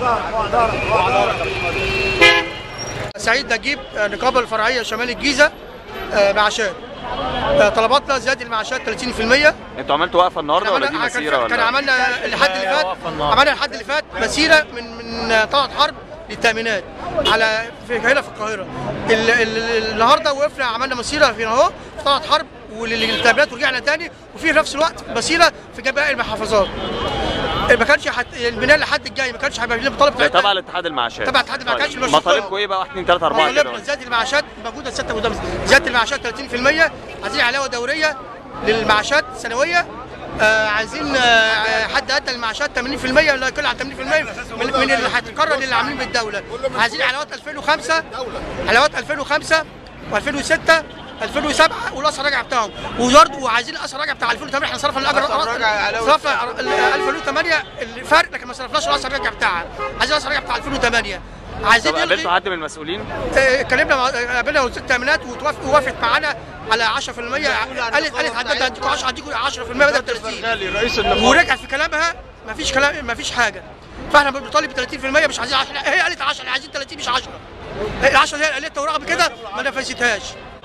سعيد نجيب آه، نقابه الفرعيه شمال الجيزه آه، معاشات آه، طلباتنا زياده المعاشات 30% انتوا عملتوا وقفه النهارده ولا دي عملنا- مسيره كان- ولا كان عملنا الحد اللي فات عملنا الحد اللي فات مسيره من من طلعت حرب للتامينات على في هنا في القاهره ال- ال- النهارده وقفنا عملنا مسيره في اهو في طلعت حرب وللتامينات ورجعنا تاني وفي نفس الوقت مسيره في باقي المحافظات ما كانش حت... البناء لحد الجاي ما كانش هيبقى لنا طلب ده تبع الاتحاد المعاشات تبع الاتحاد المعاشات، طيب، مش مطالبكم ايه بقى 1 2 3 4 كده طالبنا زياده المعاشات موجوده ستة قدام زياده المعاشات 30% عايزين علاوه دوريه للمعاشات سنويه آه عايزين آه حد ادى المعاشات 80% ولا يقل عن 80% من, من اللي هتقرر اللي عاملين بالدوله عايزين علاوات 2005 علاوات 2005 و2006 2007 والاثر راجع بتاعهم وبرضه وعايزين الاثر راجع بتاع 2008 احنا صرفنا الاجر صرفنا ال- 2008 الفرق لكن ما صرفناش الاثر راجع بتاعها عايزين الاثر راجع بتاع 2008 عايزين طب نلغي- قابلتوا حد من المسؤولين؟ آه، اتكلمنا مع- قابلنا وزير التامينات وتوافق ووافقت معانا على 10% قالت قالت هدد هديكوا 10 هديكوا 10% بدل 30 رئيس النقابه ورجعت في كلامها ما فيش كلام ما فيش حاجه فاحنا بنطالب ب 30% مش عايزين 10 هي قالت 10 احنا عايزين 30 مش 10 ال 10 هي قالتها ورغم كده ما نفذتهاش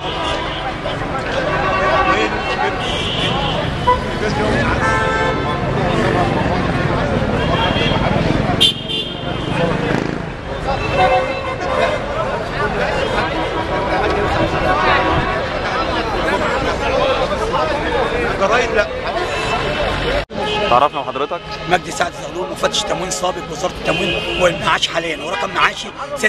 جرايد لا تعرفنا وحضرتك؟ مجدي سعد زغلول مفتش تموين سابق وزاره التموين والمعاش حاليا ورقم معاشي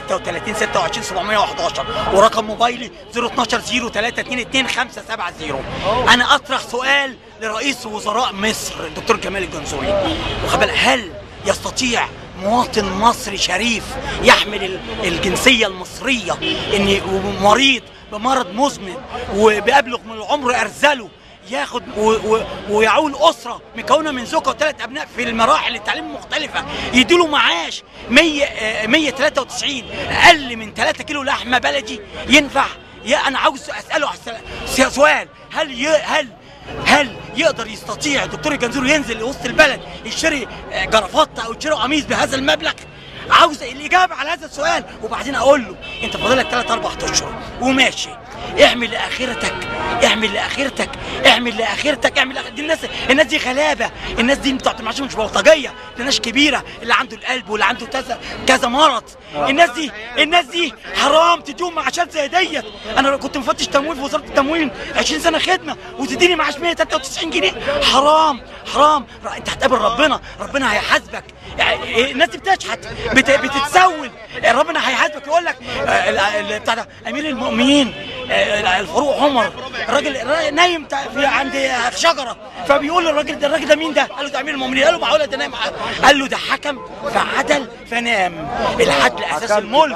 36 26 711 ورقم موبايلي 012 0322 570 انا اطرح سؤال لرئيس وزراء مصر الدكتور جمال الجنزوري واخد بالك، هل يستطيع مواطن مصري شريف يحمل ال- الجنسيه المصريه ان مريض بمرض مزمن وبيبلغ من العمر ارذله ياخد و و ويعول اسره مكونه من زوجه وثلاث ابناء في المراحل التعليم المختلفه يديله معاش 100 آه، 193 اقل من 3 كيلو لحمه بلدي ينفع يا انا عاوز اساله على السل- سؤال هل ي... هل هل يقدر يستطيع الدكتور الجنزور ينزل لوسط البلد يشتري آه، جرافطه او يشتري قميص بهذا المبلغ عاوز الاجابه على هذا السؤال وبعدين اقول له انت فاضلك 3 4 اشهر وماشي اعمل لاخرتك اعمل لاخرتك اعمل لاخرتك اعمل لآخرتك. دي الناس الناس دي غلابه الناس دي بتاعت المعاش مش بلطجيه دي ناس كبيره اللي عنده القلب واللي عنده كذا كذا مرض الناس دي الناس دي حرام تديهم معاشات زي ديت انا كنت مفتش تموين في وزاره التموين 20 سنه خدمه وتديني معاش 193 جنيه حرام حرام ر- انت هتقابل ربنا ربنا هيحاسبك يعني الناس دي بتشحت بت... بتتسول ربنا هيحاسبك يقول لك آه، ال- ال- بتاع ده امير المؤمنين آه، الفاروق عمر الراجل الراجل نايم تع- في عند في شجره فبيقول للراجل ده الراجل ده مين ده؟ قال له ده امير المؤمنين قال له معقوله ده نايم قال له ده حكم فعدل فنام العدل اساس الملك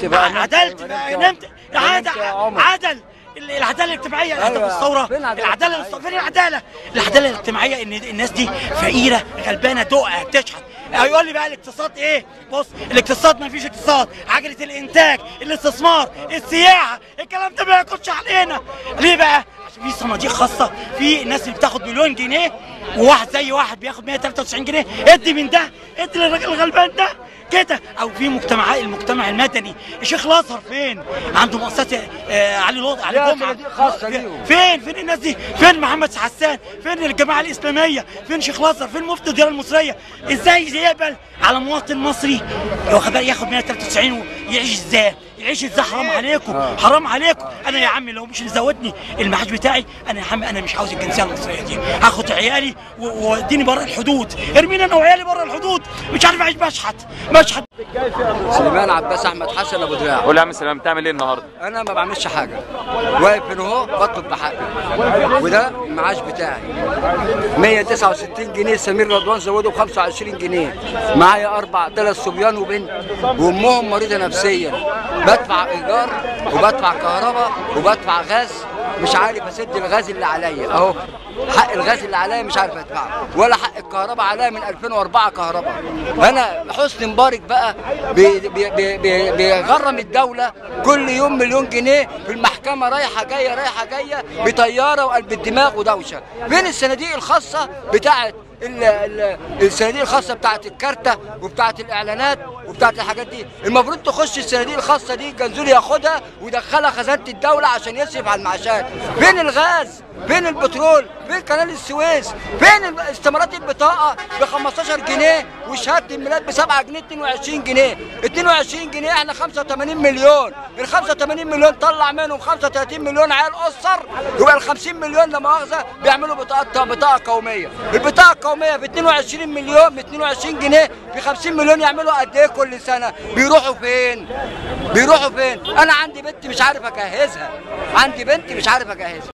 عدلت بقى نمت عدل عدل العداله الاجتماعيه الهدف الثوره العداله الاست- فين العداله؟ العداله الاجتماعيه ان الناس دي فقيره غلبانه دقه بتشحت هيقول لي بقى الاقتصاد ايه؟ بص الاقتصاد ما فيش اقتصاد عجله الانتاج الاستثمار السياحه الكلام ده ما ياكلش علينا ليه بقى؟ عشان في صناديق خاصه في ناس اللي بتاخد مليون جنيه وواحد زي واحد بياخد 193 جنيه ادي من ده ادي للراجل الغلبان ده كده او في مجتمعات المجتمع المدني الشيخ الازهر فين عنده مؤسسه آه علي لطفي علي جمعه في- فين فين الناس دي فين محمد حسان فين الجماعه الاسلاميه فين شيخ الازهر فين مفتي الديار المصريه ازاي يقبل على مواطن مصري واخد بالك ياخد 193 ويعيش ازاي يعيش ازاي حرام عليكم حرام عليكم انا يا عمي لو مش مزودني المعاش بتاعي انا يا عمي انا مش عاوز الجنسيه المصريه دي هاخد عيالي و- ووديني بره الحدود ارميني انا وعيالي بره الحدود مش عارف اعيش بشحت بشحت سليمان عباس احمد حسن ابو دراع قول يا عم سلام بتعمل ايه النهارده؟ انا ما بعملش حاجه واقف هنا اهو بطلب بحقي وده المعاش بتاعي 169 جنيه سمير رضوان زوده ب 25 جنيه معايا اربع ثلاث صبيان وبنت وامهم مريضه نفسيا بدفع ايجار وبدفع كهرباء وبدفع غاز مش عارف اسد الغاز اللي عليا اهو حق الغاز اللي عليا مش عارف ادفعه ولا حق الكهرباء عليا من 2004 كهرباء انا حسني مبارك بقى بي- بي- بي- بي- بيغرم الدوله كل يوم مليون جنيه في المحكمه رايحه جايه رايحه جايه بطياره وقلب الدماغ ودوشه فين الصناديق الخاصه بتاعت ال- ال- الصناديق الخاصه بتاعت الكارته وبتاعت الاعلانات وبتاعت الحاجات دي المفروض تخش الصناديق الخاصه دي جنزول ياخدها ويدخلها خزانه الدوله عشان يصرف على المعاشات فين الغاز فين البترول فين قناه السويس فين ال- استمارات البطاقه ب 15 جنيه وشهاده الميلاد ب 7 جنيه 22 جنيه 22 جنيه احنا 85 مليون ال 85 مليون طلع منهم 35 مليون عيال اسر يبقى ال 50 مليون لا مؤاخذه بيعملوا بطاقه بطاقه قوميه البطاقه القوميه ب 22 مليون ب 22 جنيه ب 50 مليون يعملوا قد ايه كل سنه بيروحوا فين بيروحوا فين انا عندي بنت مش عارف اجهزها عندي بنت مش عارف اجهزها